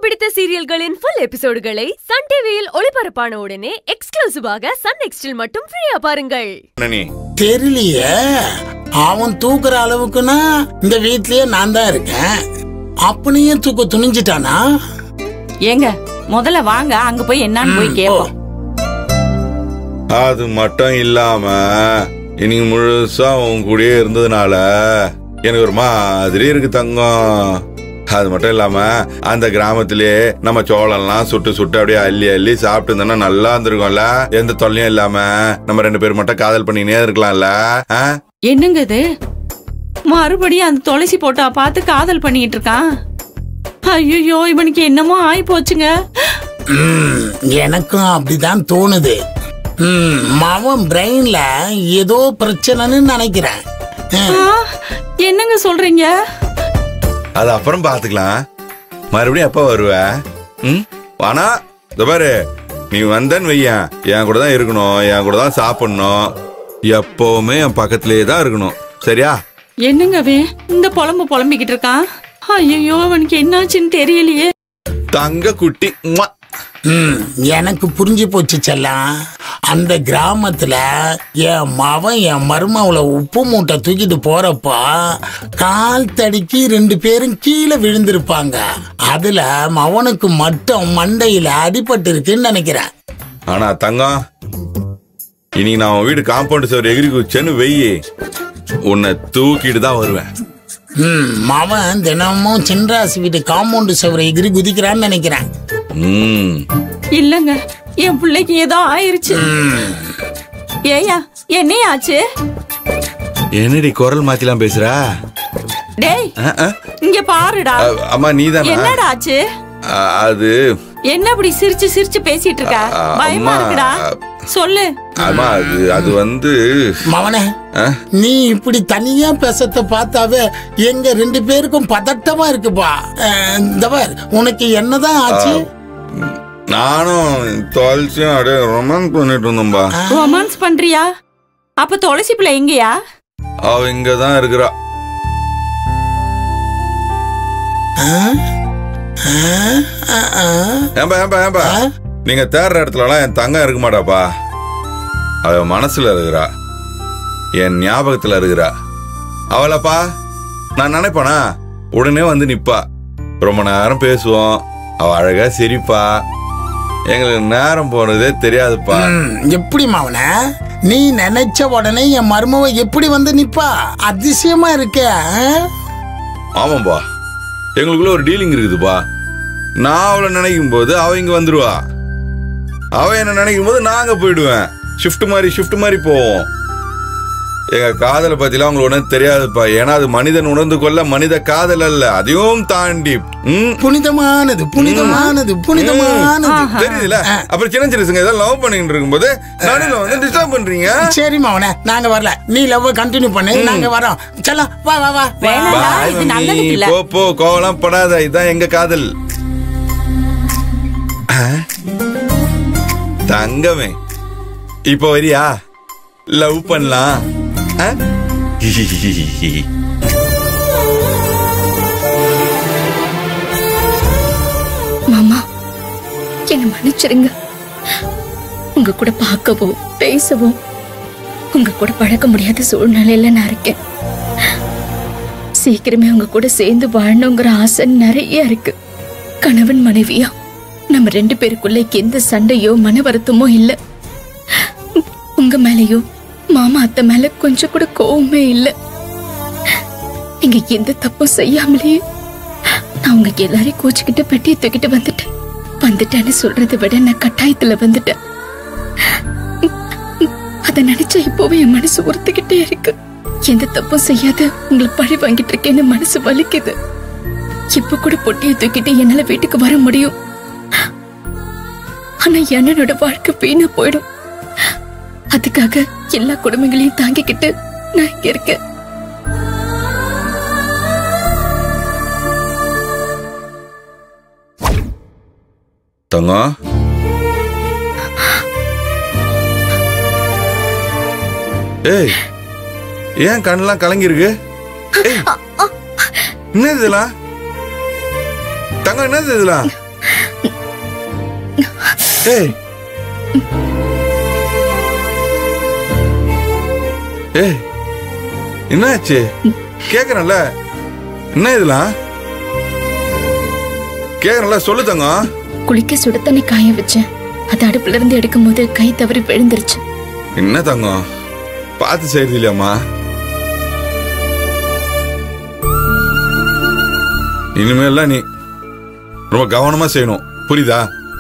பிடித்த சீரியல்களின் full எபிசோடுகளை Sun டிவியில் ஒளிபரப்பான உடனே எக்ஸ்க்ளூசிவாக சன் நெக்ஸ்டில் மட்டும் ஃப்ரீயா பாருங்கள் என்ன நீ தெரியலையே அவன் தூக்குற அளவுக்குன்னா இந்த வீட்லயே நான் தான் இருக்கேன் அப்பனையும் தூக்க துணிஞ்சிட்டானா ஏங்க முதல்ல வாங்க அங்க போய் என்னன்னு போய் கேட்போம் அது மட்டும் இல்லாம இன்னைக்கு முழுசா உன் கூடயே இருந்ததுனால எனக்கு ஒரு மாதிரி இருக்கு தங்கம் அது மட்டும் இல்லாம அந்த கிராமத்திலேயே நம்ம சோளம்லாம் சுட்டு சுட்டு அப்படியே அள்ளி அள்ளி சாப்பிட்டு இருந்தோம்னா நல்லா இருந்திருக்கும்ல எந்த தொல்லையும் இல்லாம நம்ம ரெண்டு பேரும் மட்டும் காதல் பண்ணினே இருக்கலாம்ல ஆ? என்னங்க இது மறுபடியும் அந்த துளசி போட்டா பார்த்து காதல் பண்ணிட்டு இருக்கான் ஐயோ இவனுக்கு என்னமோ ஆயி போச்சுங்க ம், எனக்கும் அப்படிதான் தோணுது ம், மவன் பிரெயின்ல ஏதோ பிரச்சனைன்னு நினைக்கிறேன் ம், ஆ, என்னங்க சொல்றீங்க அது அப்புறம் பாத்துக்கலாம் மறுபடியும் எப்ப வருவ ம் ஆனா இந்த பாரு நீ வந்தேன்னு வையன் என் கூட தான் இருக்கணும் என் கூட தான் சாப்பிடணும் எப்பவுமே என் பக்கத்திலேயே தான் இருக்கணும் சரியா என்னங்க அவன் இந்த புலம்பு புலம்பிக்கிட்டு இருக்கான் ஐயோ அவனுக்கு என்னாச்சுன்னு தெரியலையே தங்க குட்டி உம்மா. ம், எனக்கு புரிஞ்சு போச்சு செல்லம் அந்த கிராமத்துல என் மவன் என் மருமவளை உப்பு மூட்டை தூக்கிட்டு போறப்போ கால் தடிக்கி ரெண்டு பேரும் கீழே விழுந்திருப்பாங்க அதுல மவனுக்கு மட்டும் மண்டையில அடிபட்டு இருக்குன்னு நினைக்கிறேன் ஆனா தங்கம் இன்னைக்கு நான் உன் வீடு காம்பவுண்ட் சுவர் எகிரி குச்சேன்னு வெயி உன்னை தூக்கிட்டு தான் வருவேன் ம், மவன் தினமும் சின்ராசி வீட்டு காம்பவுண்டு சுவரை எகிரி குதிக்கிறான்னு நினைக்கிறேன் ம் இல்லங்க என் பிள்ளைக்கு ஏதோ ஆயிருச்சு ஏயா என்னையாச்சு என்னடி குரல் மாத்திலாம் பேசுற டேய் அஹ், அஹ். இங்க பாருடா அஹ், அம்மா நீதானா என்னடா ஆச்சு அஹ், அது என்ன இப்படி சிரிச்சு சிரிச்சு பேசிட்டு இருக்க அ- அ- பயமா அம்மா. இருக்குடா சொல்லு அம்மா அது அது வந்து மவனே அஹ், நீ இப்படி தனியா பேசத்த பார்த்தாவே எங்க ரெண்டு பேருக்கும் பதட்டமா இருக்குப்பா அஹ், இந்த பார் உனக்கு என்னதான் ஆச்சு நானும் தொலைச்சியும் அப்படியே ரொமான்ஸ் பண்ணிட்டு இருந்தோம்பா ரொமான்ஸ் பண்றியா அப்ப துளசி பிள்ளை எங்கயா அவ இங்க தான் இருக்கிறா அஹ்? அஹ், அஹ், அஹ். ஏன்பா ஏன்பா ஏன்பா ஆ? நீங்க தேடுற இடத்துலலாம் என் தங்கம் இருக்க மாட்டாப்பா அவ மனசுல இருக்கிறா என் ஞாபகத்துல இருக்கிறா அவளப்பா நான் நினைப்பேனா உடனே வந்து நிப்பா ரொம்ப நேரம் பேசுவோம் அவ அழகா சிரிப்பா எங்களுக்கு நேரம் போனதே தெரியாதுப்பா ம், எப்படி மவனே நீ நினைச்ச உடனே என் மருமவ எப்படி வந்து நிப்பா அதிசயமா இருக்க அஹ்? ஆமாம்பா எங்களுக்குள்ள ஒரு டீலிங் இருக்குதுப்பா நான் அவளை நினைக்கும் போது அவ இங்க வந்துருவா அவ என்ன நினைக்கும் போது நாங்க போயிடுவேன் ஷிஃப்ட் மாதிரி ஷிஃப்ட் மாதிரி போவோம் எங்க காதலை பத்திலாம் உங்களுக்கு ஒன்றும் தெரியாதுப்பா ஏன்னா அது மனிதன் உணர்ந்து கொள்ள மனித காதல் அல்ல அதையும் தாண்டி ம், புனிதமானது புனிதமானது புனிதமானது தெரியுதுல அப்புறம் சின்ன சின்னசுங்க ஏதாவது லவ் பண்ணிட்டு இருக்கும்போது நடுவில் வந்து டிஸ்டர்ப் பண்றீங்க சரி மவனே நாங்க வரல நீ லவ் கண்டினியூ பண்ணு நாங்க வரோம் செல்லம் வா வா வா வேணாம். Bye, இது mummy. நல்லதுக்கு இல்ல. போ போ கோவலாம் படாத இதுதான் எங்க காதல் ஆ? தங்கமே இப்போ வரியா லவ் பண்ணலாம் ஆ? மாமா என்ன மன்னிச்சிருங்க உங்க கூட பார்க்கவோ பேசவோ உங்க கூட பழக்க முடியாத சூழ்நிலையில நான் இருக்கேன் சீக்கிரமே உங்க கூட சேர்ந்து வாழணுங்கிற ஆசை நிறைய இருக்கு கணவன் மனைவியா நம்ம ரெண்டு பேருக்குள்ள எந்த சண்டையோ மன வருத்தமோ இல்ல உங்க மேலயோ மாமா அத்தை மேல கொஞ்சம் கூட கோவமே இல்ல நீங்க எந்த தப்பும் செய்யாமலேயே நான் உங்க எல்லாரையும் கோச்சுக்கிட்டு பெட்டியை தூக்கிட்டு வந்துட்டேன் வந்துட்டேன்னு சொல்றதை விட நான் கட்டாயத்துல வந்துட்டேன் அத நினைச்சா இப்போவே என் மனசு உறுத்துக்கிட்டே இருக்கு எந்த தப்பும் செய்யாத உங்களை பழி வாங்கிட்டு இருக்கேன்னு மனசு வலிக்குது இப்ப கூட பொட்டியை தூக்கிட்டு என்னால வீட்டுக்கு வர முடியும் ஆனா என்னோட வாழ்க்கை வீணா போயிடும் அதுக்காக எல்லா குடும்பங்களையும் தாங்கிக்கிட்டு நான் இங்க இருக்கேன் தங்கம் ஏய் ஏன் கண்ணெல்லாம் கலங்கிருக்கு ஏய், என்னது இதெல்லாம் தங்கம் என்னது இதெல்லாம் ஏய் ஏய் என்னாச்சு கேக்குறேன்ல என்ன இதெல்லாம் கேக்குறேன்ல சொல்லு தங்கம் குளிக்க சுட தண்ணி காய வச்சேன் அது அடுப்புல இருந்து எடுக்கும்போது கை தவறி விழுந்துருச்சு என்ன தங்கம் பார்த்து செய்யறது இல்லையாம்மா இனிமேல்லாம் நீ ரொம்ப கவனமா செய்யணும் புரியுதா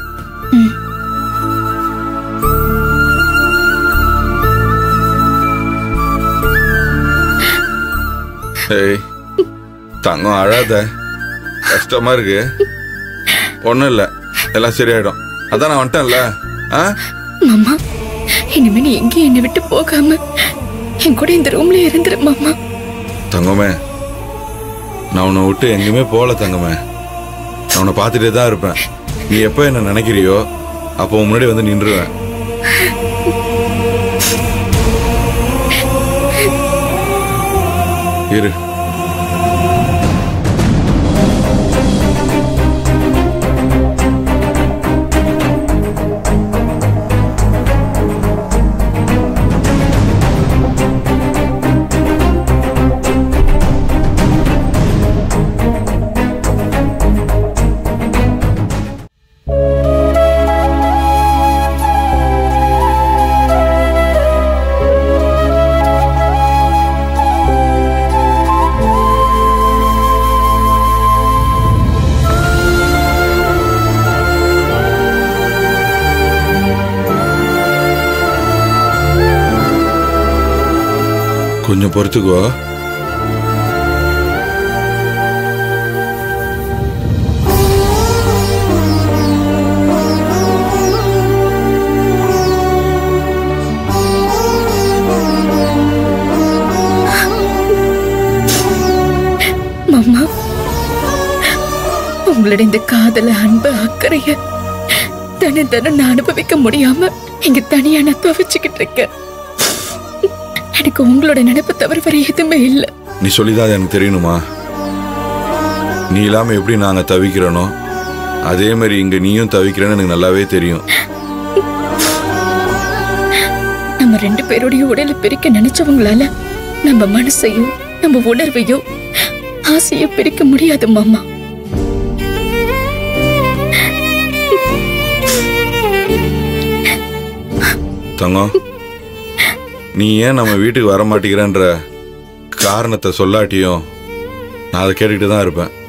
ஏய் தங்கம் அழாத கஷ்டமா இருக்கு ஒண்ணும் இல்ல எல்லாம் சரியாயிடும் அதான் நான் வந்துட்டேன்ல ஆ மாமா இனிமே நீ எங்கேயும் என்னை விட்டு போகாம என் கூட இந்த ரூம்ல இருந்துரு மாமா தங்கமே நான் உன்னை விட்டு எங்கேயுமே போகல தங்கமே நான் உன்னை பார்த்துட்டே தான் இருப்பேன் நீ எப்போ என்ன நினைக்கிறியோ அப்போ உன் முன்னாடி வந்து நின்றுவேன் இரு கொஞ்சம் பொறுத்துக்கோ மாமா உங்களோட இந்த காதல அன்பு அக்கறைய தன தன நான் அனுபவிக்க முடியாம இங்க தனியா நான் துவைச்சுக்கிட்டு இருக்கேன் எனக்கு உங்களோட நினைப்பு தவிர வேற எதுவுமே இல்லை நீ சொல்லிதான் அது எனக்கு தெரியணுமா நீ இல்லாம எப்படி நாங்க தவிக்கிறனோ அதே மாதிரி இங்க நீயும் தவிக்கிறேன்னு எனக்கு நல்லாவே தெரியும் நம்ம ரெண்டு பேருடைய உடலை பிரிக்க நினைச்சவங்களால நம்ம மனசையும் நம்ம உணர்வையும் ஆசையை பிரிக்க முடியாது மாமா தங்கம் நீ ஏன் நம்ம வீட்டுக்கு வர மாட்டேங்கிறன்ற காரணத்தை சொல்லாட்டியும் நான் அதை கேட்டுக்கிட்டு தான் இருப்பேன்